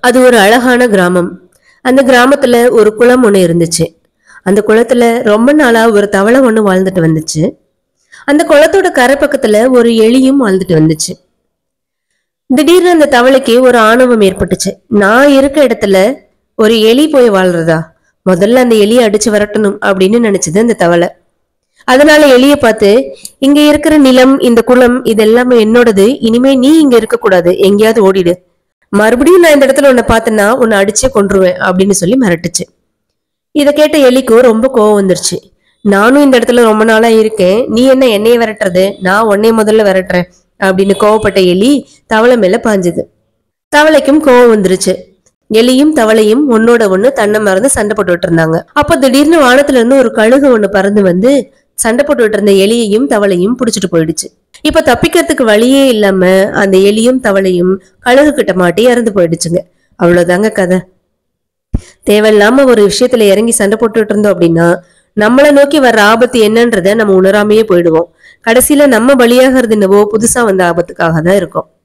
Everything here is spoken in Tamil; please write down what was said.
அது ஒரு அழகான கிராமம் அந்த கிராமத்துல ஒரு குளம் ஒண்ணு இருந்துச்சு அந்த குளத்துல ரொம்ப நாளா ஒரு தவளை ஒண்ணு வாழ்ந்துட்டு வந்துச்சு அந்த குளத்தோட கரை பக்கத்துல ஒரு எலியும் வாழ்ந்துட்டு வந்துச்சு திடீர்னு அந்த தவளைக்கு ஒரு ஆணவம் ஏற்பட்டுச்சு நான் இருக்க இடத்துல ஒரு எலி போய் வாழ்றதா முதல்ல அந்த எலியை அடிச்சு விரட்டணும் அப்படின்னு நினைச்சது அந்த தவளை அதனால எலிய பார்த்து இங்க இருக்கிற நிலம் இந்த குளம் இது எல்லாமே என்னோடது இனிமே நீ இங்க இருக்க கூடாது எங்கேயாவது ஓடிடு மறுபடியும் நான் இந்த இடத்துல உன்னை பார்த்தேன்னா உன்னை அடிச்சே கொன்றுவேன் அப்படின்னு சொல்லி மிரட்டுச்சு இதை கேட்ட எலிக்கும் ரொம்ப கோவம் வந்துருச்சு நானும் இந்த இடத்துல ரொம்ப நாளா இருக்கேன் நீ என்ன என்னைய விரட்டுறது நான் உன்னைய முதல்ல விரட்டுறேன் அப்படின்னு கோவப்பட்ட எலி தவளை மேல பாஞ்சுது தவளைக்கும் கோவம் வந்துருச்சு எலியும் தவளையும் ஒன்னோட ஒண்ணு தன்னை மறந்து சண்டை போட்டுட்டு இருந்தாங்க அப்ப திடீர்னு வானத்துல இருந்து ஒரு கழுகு ஒண்ணு பறந்து வந்து சண்டை போட்டுட்டு இருந்த எலியையும் தவளையும் புடிச்சிட்டு போயிடுச்சு இப்ப தப்பிக்கிறதுக்கு வழியே இல்லாம அந்த எலியும் தவளையும் கழுகு கிட்ட மாட்டி இறந்து போயிடுச்சுங்க அவ்வளவுதாங்க கதை தேவையில்லாம ஒரு விஷயத்துல இறங்கி சண்டை போட்டுட்டு இருந்தோம் அப்படின்னா நம்மளை நோக்கி வர்ற ஆபத்து என்னன்றத நம்ம உணராமையே போயிடுவோம் கடைசியில நம்ம பலியாகிறது என்னவோ புதுசா வந்த ஆபத்துக்காக தான் இருக்கும்